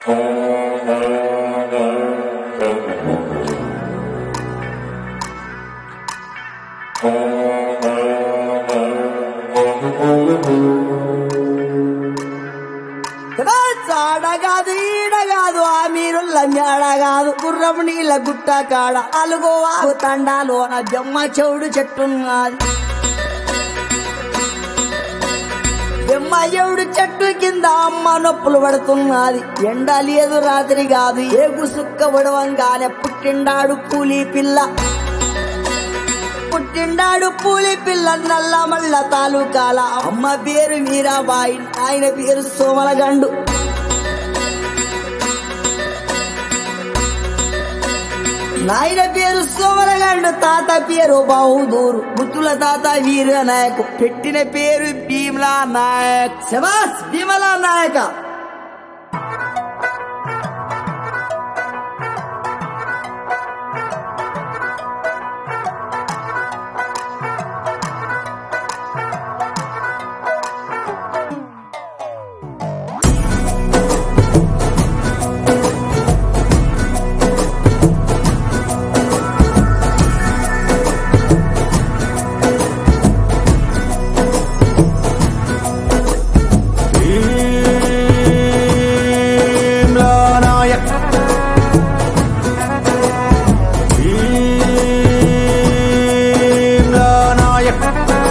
చాడగాదు ఈడగాదు ఆ మీరుల్ల మేడగాదు గుర్రం నీళ్ళ గుట్ట కాడ అలుగోవాగు తండాలోన బెమ్మ చెవుడు చెట్టున్నది బెమ్మ చెవుడు చెట్టు కింద అమ్మ నొప్పులు పడుతున్నది ఎండ లేదు రాత్రి కాదు ఏగు సుక్క పడవంగానే పుట్టిండాడు కూలీ పిల్ల పుట్టిండాడు పూలి పిల్ల నల్ల మల్ల తాలూకాల అమ్మ పేరు మీరాబాయి ఆయన పేరు సోమలగండు నాయన పేరు సోమలగండు తాత పేరు బహుదూరు ముత్తుల తాత వీర నాయక్ పెట్టిన పేరు భీమలా నాయక్ శబాస్ భీమలా నాయక భీమ్లానాయక్ భీమ్లానాయక్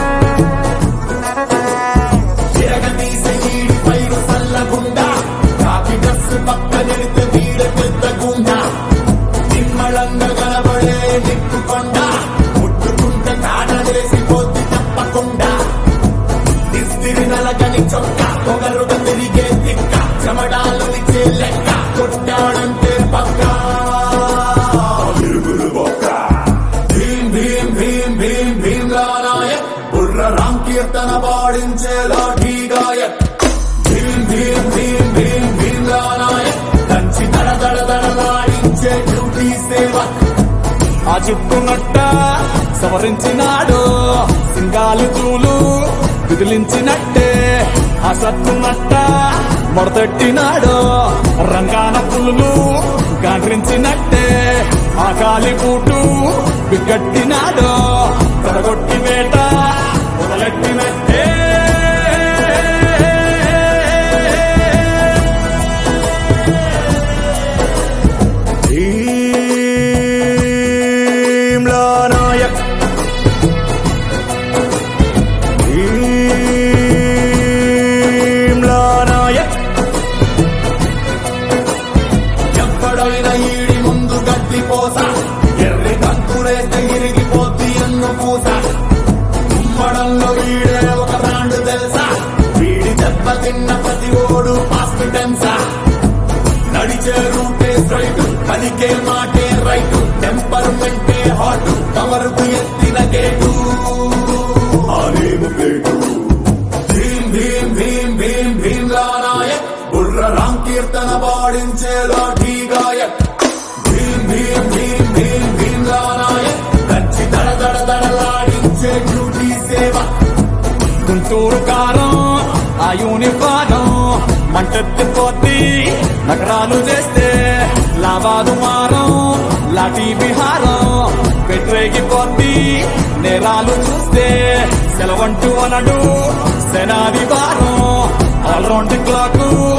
తిరగతీసి ఈడి పైరు సల్లగుండా కాకి డ్రస్సు పక్కనెడితే వీడ పెద్ద గుండా నిమ్మళంగా కనబడే నిప్పుకొండ ముట్టుకుంటే కాటలేసి పోతి తప్పకుండా ఇస్తిరి నలగని చొక్క పొగరుగా తిరిగే తిక్క చెమడాలు నిచ్చే లెక్క కొట్టాడంటే పక్క విరుగులు బొక్క భీం భీం భీం భీం భీమ్లా నాయక్ బుర్ర రామ్ కీర్తన పాడించే లాఠీ గాయక్ భీం భీం భీం భీం భీమ్లా నాయక్ దంచి దడ దడ దడలాడించే డ్యూటీ సేవక్ ఆ చుట్టునట్ట సవరించినాడు సింగాలు చూలు విదిలించినట్టే ఆ సత్తునట్ట మొడతట్టినాడు రంగాన పులులు గాండ్రించినట్టే ఆ కాలి పూటు బిగ్గట్టినాడు తడగొట్టి వేట మొదలెట్టినట్టే భీమ్లా నాయక్ భీమ్లా నాయక్ ఎప్పుడైనా ఈడి ముందు గడ్డి పోస ఎర్రి కంకులేస్తే ఇరిగిపోద్ది ఎన్ను పూస కుమ్మడంలో వీడే ఒక బ్రాండ్ తెలుసా వీడి దెబ్బ తిన్న ప్రతి ఓడు పాస్ట్ టెన్సా నడిచే రూటే స్ట్రైట్ పలికే మాటే రైట్ టెంపర్మెంటే హాట్ కవరుకు ఎత్తిన గేటు ఆలేము ప్లేటు భీం భీం భీం భీం భీమ్లా నాయక్ బుర్ర రామ్ కీర్తన పాడించే లాఠీ గాయక్ భీం భీం భీం భీం భీమ్లా నాయక్ కంచి దడ దడ దడలాడించే డ్యూటీ సేవ గుంటూరు కారం ఆ యూనిఫారం మంటెత్తిపోద్ది నగరాలు చేస్తే లాభాలు మారం లాఠీ విహారం పెట్టరేగిపోద్ది నేరాలు చూస్తే సెలవంటూ అనడు శనాది వారం ఆల్రౌండ్ క్లాకు